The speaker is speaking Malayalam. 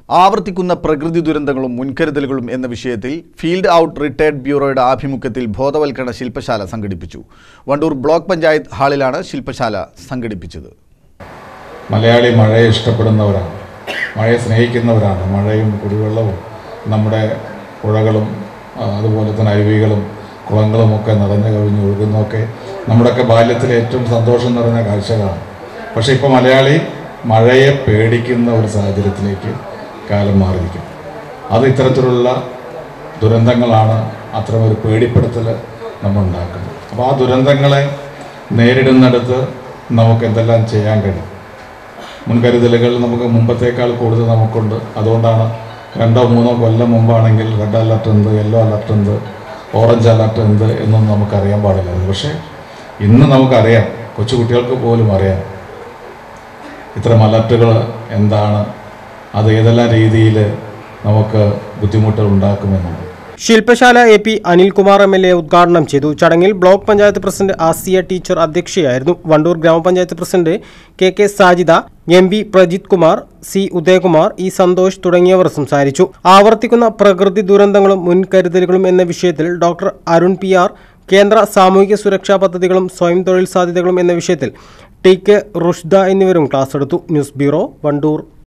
ആവർത്തിക്കുന്ന പ്രകൃതി ദുരന്തങ്ങളും മുൻകരുതലുകളും എന്ന വിഷയത്തിൽ ഫീൽഡ് ഔട്ട് റിട്ടയർഡ് ബ്യൂറോയുടെ ആഭിമുഖ്യത്തിൽ ബോധവൽക്കരണ ശില്പശാല സംഘടിപ്പിച്ചു വണ്ടൂർ ബ്ലോക്ക് പഞ്ചായത്ത് ഹാളിലാണ് ശില്പശാല സംഘടിപ്പിച്ചത് മലയാളി മഴയെ ഇഷ്ടപ്പെടുന്നവരാണ് മഴയെ സ്നേഹിക്കുന്നവരാണ് മഴയും കുടിവെള്ളവും നമ്മുടെ പുഴകളും ആ, അതുപോലെ തന്നെ അരുവികളും കുളങ്ങളും ഒക്കെ നിറഞ്ഞു കവിഞ്ഞ് ഒഴുകുന്നതൊക്കെ നമ്മുടെയൊക്കെ ബാല്യത്തിലെ ഏറ്റവും സന്തോഷം നിറഞ്ഞ കാഴ്ചകളാണ് പക്ഷേ ഇപ്പോൾ മലയാളി മഴയെ പേടിക്കുന്ന ഒരു സാഹചര്യത്തിലേക്ക് കാലം മാറിയിരിക്കും അത് ഇത്തരത്തിലുള്ള ദുരന്തങ്ങളാണ് അത്തരമൊരു പേടിപ്പെടുത്തൽ നമ്മൾ ഉണ്ടാക്കുന്നത് അപ്പോൾ ആ ദുരന്തങ്ങളെ നേരിടുന്നിടത്ത് നമുക്ക് എന്തെല്ലാം ചെയ്യാൻ കഴിയും മുൻകരുതലുകൾ നമുക്ക് മുമ്പത്തേക്കാൾ കൂടുതൽ നമുക്കുണ്ട് അതുകൊണ്ടാണ് രണ്ടോ മൂന്നോ കൊല്ലം മുമ്പാണെങ്കിൽ റെഡ് അലർട്ട് എന്ത് യെല്ലോ അലർട്ട് എന്ത് ഓറഞ്ച് അലർട്ട് എന്ത് എന്നൊന്നും നമുക്കറിയാൻ പാടില്ലായിരുന്നു പക്ഷേ ഇന്ന് നമുക്കറിയാം കൊച്ചുകുട്ടികൾക്ക് പോലും അറിയാം ഇത്തരം അലർട്ടുകൾ എന്താണ് അത് ഏതെല്ലാം രീതിയിൽ നമുക്ക് ബുദ്ധിമുട്ടുകൾ ഉണ്ടാക്കുമെന്നുള്ളത് ശില്പശാല A P Anilkumar M L A ഉദ്ഘാടനം ചെയ്തു ചടങ്ങിൽ block panchayat president Asiya teacher അധ്യക്ഷയായിരുന്നു Wandoor grama panchayat president K K Sajida M P Prajith Kumar C Udayakumar E Santhosh തുടങ്ങിയവർ സംസാരിച്ചു ആവർത്തിക്കുന്ന പ്രകൃതി ദുരന്തങ്ങളും മുൻകരുതലുകളും എന്ന വിഷയത്തിൽ ഡോക്ടർ അരുൺ പി ആർ കേന്ദ്ര സാമൂഹിക സുരക്ഷാ പദ്ധതികളും സ്വയം തൊഴിൽ സാധ്യതകളും എന്ന വിഷയത്തിൽ ടി കെ റുഷ്ദ എന്നിവരും ക്ലാസ് എടുത്തു ന്യൂസ് ബ്യൂറോ വണ്ടൂർ